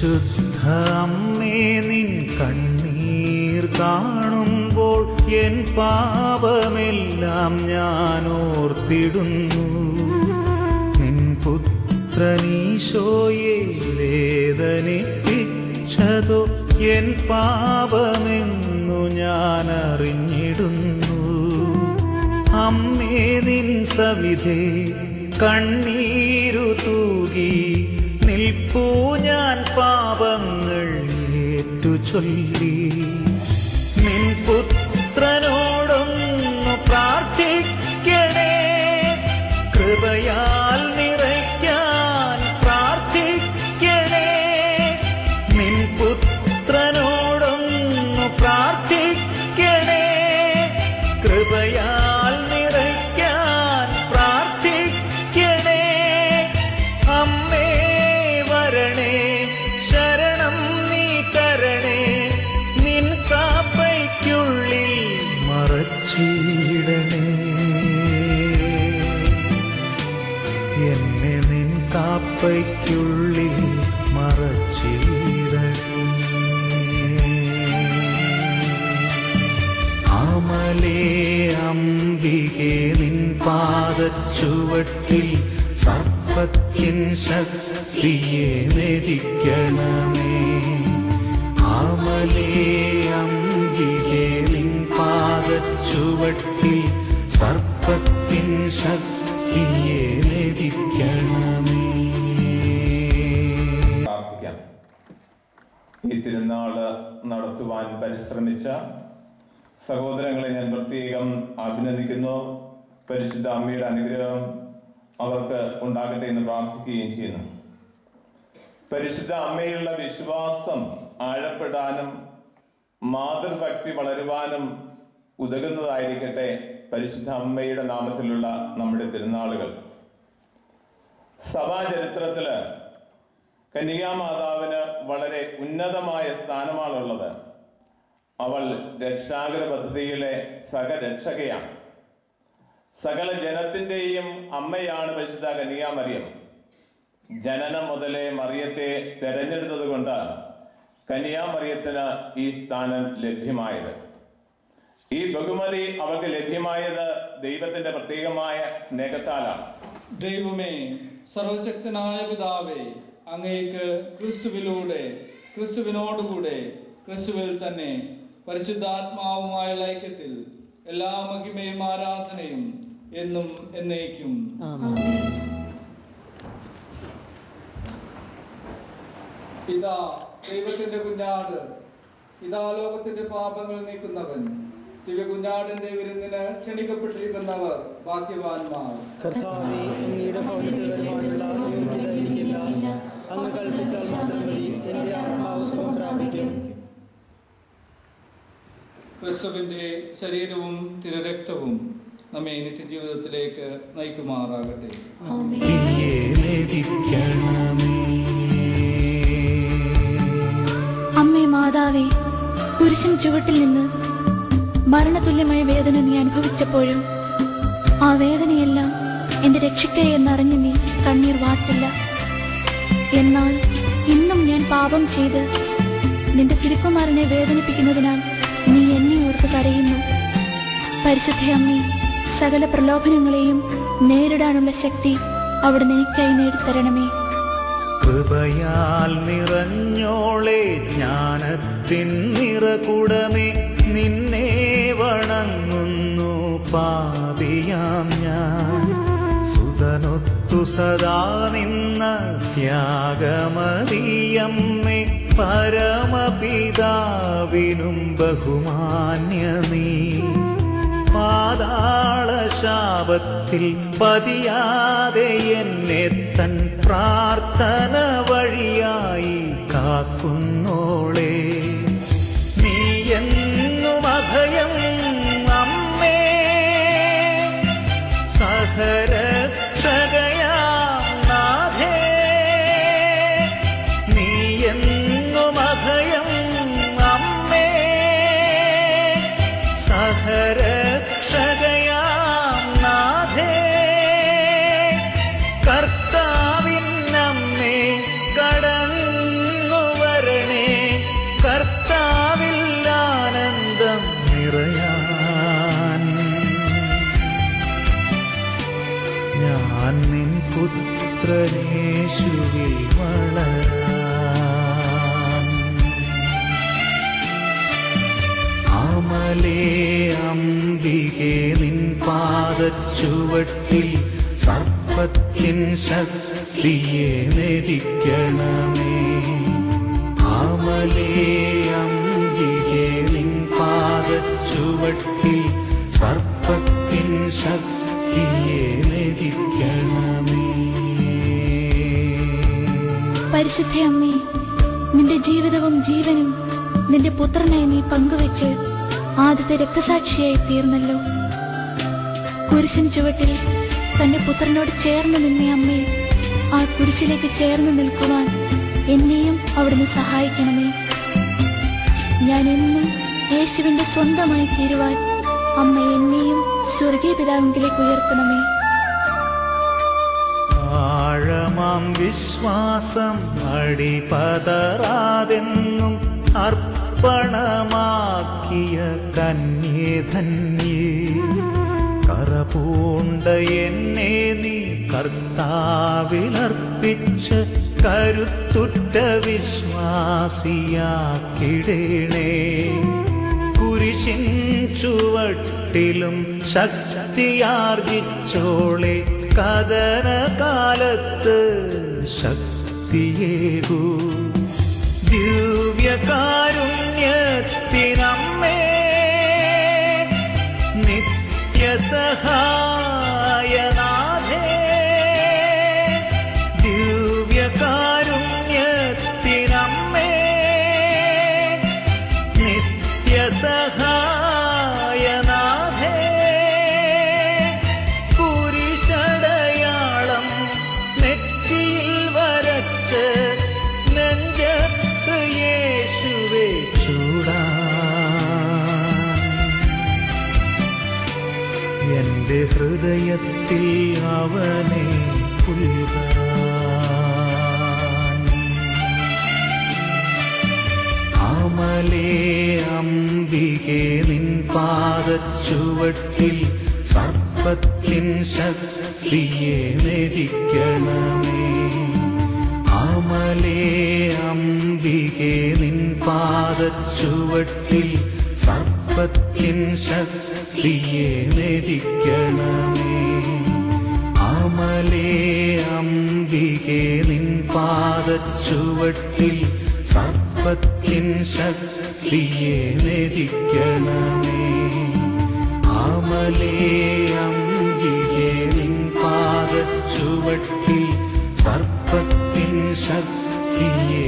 പരിശുദ്ധ അമ്മേ നിൻ കണ്ണീർ കാണുമ്പോൾ എൻ പാപമെല്ലാം ഞാൻ ഓർത്തിടുന്നു നിൻ പുത്രനീശോയെ വേദനിപ്പിച്ചതോ എൻ പാപമെന്നു ഞാൻ അറിഞ്ഞിടുന്നു അമ്മേ നിൻ സവിധേ കണ്ണീരു തൂകി നിൽപ്പൂ ഞാൻ പാപങ്ങൾ ഏറ്റു ചൊല്ലി നിൻ പുത്രനോടൊന്നു പ്രാർത്ഥിക്കണേ കൃപയാൽ നിറയ്ക്കാൻ പ്രാർത്ഥിക്കണേ നിൻ പുത്രനോടൊന്നു പ്രാർത്ഥിക്കണേ കൃപയാൽ നിറയ്ക്കാൻ പ്രാർത്ഥിക്കണേ അമ്മേ വരണേ ശരണം നീ തരണേ നിൻ കാപ്പയ്ക്കുള്ളിൽ മറച്ചിടണേ എന്നെ നിൻ കാപ്പയ്ക്കുള്ളിൽ മറച്ചിടണേ അമലേ അംബികെ നിൻ പാദച്ചുവട്ടിൽ സർപ്പത്തിൻ ശക്തിയെ മെതിക്കണമേ അമലേ അംബികെ നിൻ പാദച്ചുവട്ടിൽ സർപ്പത്തിൻ ശക്തിയെ മെതിക്കണമേ പ്രാർത്ഥിക്കാം ഈ തിരുനാള് നടത്തുവാൻ പരിശ്രമിച്ച സഹോദരങ്ങളെ ഞാൻ പ്രത്യേകം അഭിനന്ദിക്കുന്നു പരിശുദ്ധ അമ്മയുടെ അനുഗ്രഹം അവർക്ക് ഉണ്ടാകട്ടെ എന്ന് പ്രാർത്ഥിക്കുകയും ചെയ്യുന്നു പരിശുദ്ധ അമ്മയുള്ള വിശ്വാസം ആഴപ്പെടാനും മാതൃഭക്തി വളരുവാനും ഉതകുന്നതായിരിക്കട്ടെ പരിശുദ്ധ അമ്മയുടെ നാമത്തിലുള്ള നമ്മുടെ തിരുനാളുകൾ സഭാചരിത്രത്തില് കന്യകാമാതാവിന് വളരെ ഉന്നതമായ സ്ഥാനമാണുള്ളത് അവൾ രക്ഷാകര പദ്ധതിയിലെ സഹരക്ഷകയാണ് സകല ജനത്തിന്റെയും അമ്മയാണ് പരിശുദ്ധ കന്യകാമറിയം ജനനം മുതലേ മറിയത്തെ തെരഞ്ഞെടുത്തത് കൊണ്ട് കന്യാമറിയത്തിന് ഈ സ്ഥാനം ലഭ്യമായത് ഈ ബഹുമതി അവൾക്ക് ലഭ്യമായത് ദൈവത്തിന്റെ പ്രത്യേകമായ സ്നേഹത്താലാണ് ദൈവമേ സർവശക്തനായ പിതാവേ അങ്ങേക്ക് ക്രിസ്തുവിലൂടെ ക്രിസ്തുവിനോടുകൂടെ ക്രിസ്തുവിൽ തന്നെ പരിശുദ്ധാത്മാവുമായുള്ള ഐക്യത്തിൽ എല്ലാ മഹിമയും ആരാധനയും എന്നും എന്നേക്കും ഇതാ ദൈവത്തിന്റെ കുഞ്ഞാട് ഇതാ ലോകത്തിന്റെ പാപങ്ങൾ നീക്കുന്നവൻ ദിവ്യ കുഞ്ഞാടിന്റെ വിരുന്നിന് ക്ഷണിക്കപ്പെട്ടിരിക്കുന്നവർ ഭാഗ്യവാന്മാർ കർത്താവെ അങ്ങയുടെ ഭവനത്തിൽ വരുവാനുള്ള യോഗ്യത എനിക്കില്ല അങ്ങ് കൽപ്പിച്ചാൽ മാത്രം മതി എൻ്റെ ആത്മാവ് സുഖം പ്രാപിക്കും ക്രിസ്തുവിന്റെ ശരീരവും തിരരക്തവും നമ്മെ നിത്യജീവിതത്തിലേക്ക് നയിക്കുമാറാകട്ടെ തീയെ മെതിക്കണമേ അമ്മേ മാതാവേ പുരുഷൻ ചുവട്ടിൽ നിന്ന് മരണതുല്യമായ വേദന നീ അനുഭവിച്ചപ്പോഴും ആ വേദനയെല്ലാം എന്റെ രക്ഷിക്കേ എന്നറിഞ്ഞ് നീ കണ്ണീർ വാട്ടില്ല എന്നാൽ ഇന്നും ഞാൻ പാപം ചെയ്ത് നിന്റെ തിരുക്കുമാരനെ വേദനിപ്പിക്കുന്നതിനാൽ നീ എന്നെ ഓർത്ത് കരയുന്നു പരിശുദ്ധ അമ്മേ സകല പ്രലോഭനങ്ങളെയും നേരിടാനുള്ള ശക്തി അവിടെ എനിക്കായി നേടിത്തരണമേ കൃപയാൽ നിറഞ്ഞോളെ ജ്ഞാനത്തിൻ നിറകുടമേ നിന്നെ വണങ്ങുന്നു പാപിയാം ഞാൻ സുതനൊത്തു സദാ നിന്ന ത്യാഗമതിയമ്മേ പരമപിതാവിനും ബഹുമാന്യ നീ പാതാളശാപത്തിൽ പതിയാതെ എന്നെ തൻ പ്രാർത്ഥന വഴിയായി കാക്കുന്നോളെ നീ എന്നും അഭയം അമ്മേ സഹരക്ഷകയാം നാഥേ നീ എന്നും അഭയം അമ്മേ സഹരക്ഷകയാം നാഥേ കർത്താവിൻ നമ്മെ കടന്നു ഞാൻ നിൻ പുത്രനേശുവിൽ വളരാൻ അമലേ അംബികെ നിൻ പാദച്ചുവട്ടിൽ സർപ്പത്തിൻ ശക്തിയെ മെതിക്കണമേ അമലേ അംബികെ നിൻ പാദച്ചുവട്ടിൽ സർപ്പത്തിൻ ശക്തിയെ മെതിക്കണമേ പരിശുദ്ധ അമ്മേ നിന്റെ ജീവിതവും ജീവനും നിന്റെ പുത്രനായി നീ പങ്കുവെച്ച് ആദ്യത്തെ രക്തസാക്ഷിയായി തീർന്നല്ലോ കുരിശിന് ചുവട്ടിൽ തന്റെ പുത്രനോട് ചേർന്ന് നിന്ന അമ്മേ ആ കുരിശിലേക്ക് ചേർന്ന് നിൽക്കുവാൻ എന്നെയും അവിടുന്ന് സഹായിക്കണമേ ഞാൻ എന്നും യേശുവിന്റെ സ്വന്തമായി തീരുവാൻ അമ്മ എന്നെയും സ്വർഗീയ പിതാവിലേക്ക് ഉയർത്തണമേ ആഴമാം വിശ്വാസം അടിപതറാതെന്നും അർപ്പണമാക്കിയ കന്യേ ധന്യേ കറപൂണ്ട എന്നെ നീ കർത്താവിലർപ്പിച്ച് കരുത്തുറ്റ വിശ്വാസിയാക്കിടേണേ കുരിശിൻ ചുവട്ടിലും ശക്തിയാർജിച്ചോളെ കഥന കാലത്ത് ശക്തിയേകൂ ദിവ്യകാരുണ്യത്തിനമ്മേ നിത്യസഹായനാഥേ ദിവ്യകാരുണ്യത്തിനമ്മേ നിത്യസഹായനാഥേ കുരിശടയാളം നെറ്റിയിൽ വരച്ച് നെഞ്ചത്ത് യേശുവെ ചൂടാൻ എന്റെ ഹൃദയത്തിൽ അവനെ പുൽകാൻ അമലേ അംബികെ നിൻ പാദച്ചുവട്ടിൽ സർപ്പത്തിൻ ശക്തിയെ മെതിക്കണമേ അമലേ അംബികെ നിൻ പാദച്ചുവട്ടിൽ സർപ്പത്തിൻ ശക്തിയെ മെതിക്കണമേ അമലേ അംബികെ നിൻ പാദച്ചുവട്ടിൽ സർപ്പത്തിൻ ശക്തിയെ മെതിക്കണമേ അമലേ അംബികെ നിൻ പാദച്ചുവട്ടിൽ സർപ്പത്തിൻ ശക്തിയെ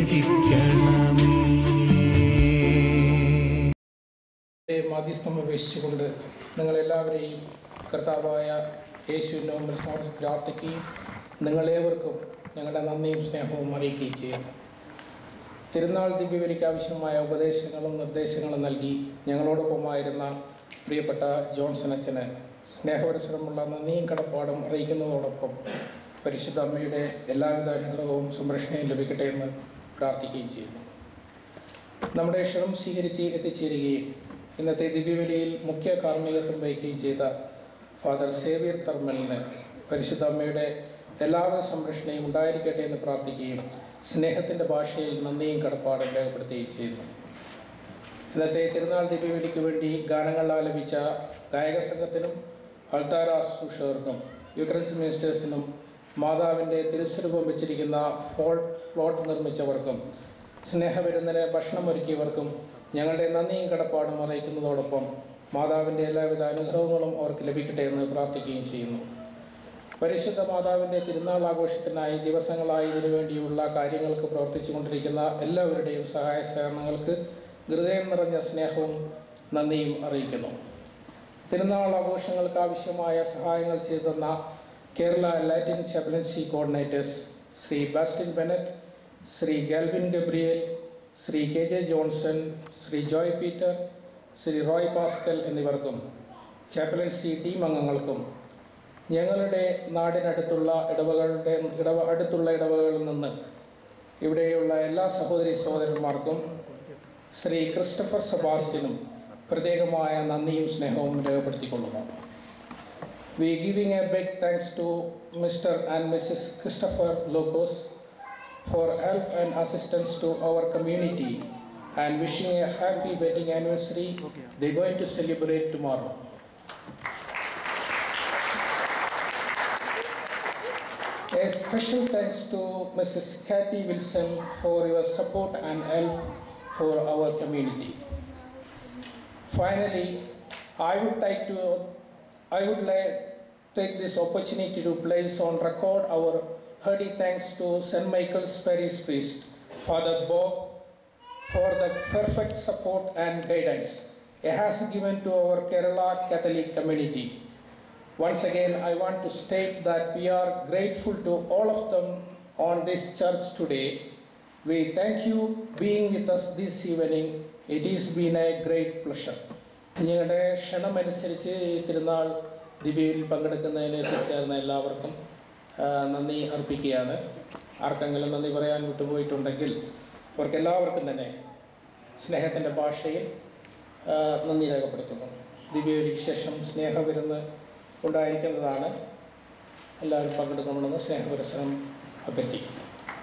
മെതിക്കണമേ ദൈവം മാധ്യസ്ഥം അപേക്ഷിച്ചുകൊണ്ട് നിങ്ങളെല്ലാവരെയും കർത്താവായ യേശുവിൻ്റെ മുമ്പിൽ സമർപ്പിച്ച് പ്രാർത്ഥിക്കുകയും നിങ്ങളേവർക്കും ഞങ്ങളുടെ നന്ദിയും സ്നേഹവും അറിയിക്കുകയും ചെയ്യുന്നു തിരുനാൾ ദിവ്യബലിക്ക് ആവശ്യമായ ഉപദേശങ്ങളും നിർദ്ദേശങ്ങളും നൽകി ഞങ്ങളോടൊപ്പമായിരുന്ന പ്രിയപ്പെട്ട ജോൺസൺ അച്ഛന് സ്നേഹപരിസരമുള്ള നന്ദിയും കടപ്പാടും അറിയിക്കുന്നതോടൊപ്പം പരിശുദ്ധ അമ്മയുടെ എല്ലാവിധ അനുഗ്രഹവും സംരക്ഷണയും ലഭിക്കട്ടെ എന്ന് പ്രാർത്ഥിക്കുകയും ചെയ്യുന്നു നമ്മുടെ ക്ഷണം സ്വീകരിച്ച് എത്തിച്ചേരുകയും ഇന്നത്തെ ദിവ്യബലിയിൽ മുഖ്യ കാർമ്മികത്വം വഹിക്കുകയും ചെയ്ത ഫാദർ സേവിയർ തർമലിന് പരിശുദ്ധ അമ്മയുടെ എല്ലാവിധ സംരക്ഷണയും ഉണ്ടായിരിക്കട്ടെ എന്ന് പ്രാർത്ഥിക്കുകയും സ്നേഹത്തിൻ്റെ ഭാഷയിൽ നന്ദിയും കടപ്പാടും രേഖപ്പെടുത്തുകയും ചെയ്യുന്നു ഇന്നത്തെ തിരുനാൾ ദിവ്യബലിക്ക് വേണ്ടി ഗാനങ്ങൾ ആലപിച്ച ഗായക സംഘത്തിനും അൾത്താര ശുശ്രൂഷകർക്കും യുക്രൻസ് മിനിസ്റ്റേഴ്സിനും മാതാവിൻ്റെ തിരുസ്വരൂപം വെച്ചിരിക്കുന്ന ഫോൾ പ്ലോട്ട് നിർമ്മിച്ചവർക്കും സ്നേഹവിരുന്നിന് ഭക്ഷണമൊരുക്കിയവർക്കും ഞങ്ങളുടെ നന്ദിയും കടപ്പാടും അറിയിക്കുന്നതോടൊപ്പം മാതാവിൻ്റെ എല്ലാവിധ അനുഗ്രഹങ്ങളും അവർക്ക് ലഭിക്കട്ടെ എന്ന് പ്രാർത്ഥിക്കുകയും ചെയ്യുന്നു പരിശുദ്ധ മാതാവിൻ്റെ തിരുനാൾ ആഘോഷത്തിനായി ദിവസങ്ങളായി ഇതിനു വേണ്ടിയുള്ള കാര്യങ്ങൾക്ക് പ്രവർത്തിച്ചു കൊണ്ടിരിക്കുന്ന എല്ലാവരുടെയും സഹായ സഹകരണങ്ങൾക്ക് ഹൃദയം നിറഞ്ഞ സ്നേഹവും നന്ദിയും അറിയിക്കുന്നു തിരുനാൾ ആഘോഷങ്ങൾക്ക് ആവശ്യമായ സഹായങ്ങൾ ചെയ്തെന്ന Kerala Latin chaplaincy coordinators Shri Bastin Bennet Shri Galvin Gabriel Shri K J Johnson Shri Joy Peter Shri Roy Pascal എന്നിവർക്കും ചാപ്പലൻസി ടീം അംഗങ്ങൾക്കും ഞങ്ങളുടെ നാടിനടുത്തുള്ള ഇടവകളുടെ ഇടവ അടുത്തുള്ള ഇടവകളിൽ നിന്ന് ഇവിടെയുള്ള എല്ലാ സഹോദരി സഹോദരന്മാർക്കും ശ്രീ ക്രിസ്റ്റഫർ സെബാസ്റ്റ്യനും പ്രത്യേകമായ നന്ദിയും സ്നേഹവും രേഖപ്പെടുത്തിക്കൊള്ളുന്നു We giving a big thanks to Mr. and Mrs. Christopher Locos for help and assistance to our community and wishing a happy wedding anniversary. They're going to celebrate tomorrow. A special thanks to Mrs. Kathy Wilson for your support and help for our community. Finally, I would like to, I would like take this opportunity to place on record our hearty thanks to St. Michael's Parish Priest, Father Bob, for the perfect support and guidance he has given to our Kerala Catholic community. Once again, I want to state that we are grateful to all of them on this church today. We thank you being with us this evening. It has been a great pleasure. ഞങ്ങളുടെ ക്ഷണമനുസരിച്ച് ഈ തിരുനാൾ ദിവ്യയിൽ പങ്കെടുക്കുന്നതിന് എത്തിച്ചേർന്ന എല്ലാവർക്കും ആ, നന്ദി അർപ്പിക്കുകയാണ് ആർക്കെങ്കിലും നന്ദി പറയാൻ വിട്ടുപോയിട്ടുണ്ടെങ്കിൽ അവർക്ക് എല്ലാവർക്കും തന്നെ സ്നേഹത്തിൻ്റെ ഭാഷയിൽ ആ, നന്ദി രേഖപ്പെടുത്തുന്നു ദിവ്യബലിക്ക് ശേഷം സ്നേഹവിരുന്ന് ഉണ്ടായിരിക്കുന്നതാണ് എല്ലാവരും പങ്കെടുക്കണമെന്ന് സ്നേഹപുരസരം അഭ്യർത്ഥിക്കുന്നു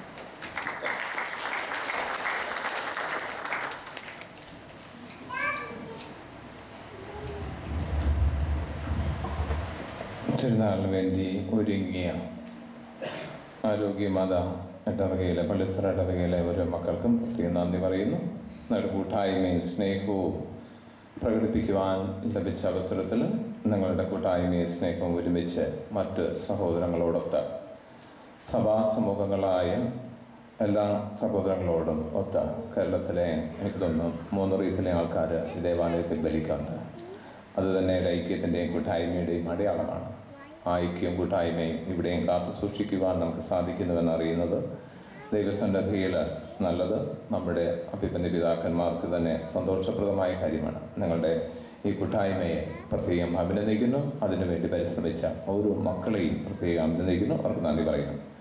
തിരുനാളിന് വേണ്ടി ഒരുങ്ങിയ ആരോഗ്യമാത ഇടവകയിലെ പള്ളിത്തറ ഇടവകയിലെ ഓരോ മക്കൾക്കും പ്രത്യേകം നന്ദി പറയുന്നു നിങ്ങളുടെ കൂട്ടായ്മയും സ്നേഹവും പ്രകടിപ്പിക്കുവാൻ ലഭിച്ച അവസരത്തിൽ നിങ്ങളുടെ കൂട്ടായ്മയും സ്നേഹവും ഒരുമിച്ച് മറ്റ് സഹോദരങ്ങളോടൊത്ത് സഭാസമൂഹങ്ങളായ എല്ലാ സഹോദരങ്ങളോടും ഒത്ത് കേരളത്തിലെ എനിക്ക് തോന്നുന്നു മൂന്ന് റീത്തിലെ ആൾക്കാർ ഈ ദേവാലയത്തിൽ ബലിക്കുന്നുണ്ട് അത് തന്നെ ഒരു ഐക്യത്തിൻ്റെയും കൂട്ടായ്മയുടെയും അടയാളമാണ് ആ ഐക്യവും കൂട്ടായ്മയും ഇവിടെയും കാത്തു സൂക്ഷിക്കുവാൻ നമുക്ക് സാധിക്കുന്നുവെന്ന് അറിയുന്നത് ദൈവസന്നദ്ധിയിൽ നല്ലത് നമ്മുടെ അഭിപന്യ പിതാക്കന്മാർക്ക് തന്നെ സന്തോഷപ്രദമായ കാര്യമാണ് നിങ്ങളുടെ ഈ കൂട്ടായ്മയെ പ്രത്യേകം അഭിനന്ദിക്കുന്നു അതിനുവേണ്ടി പരിശ്രമിച്ച ഓരോ മക്കളെയും പ്രത്യേകം അഭിനന്ദിക്കുന്നു അവർക്ക് നന്ദി പറയുന്നു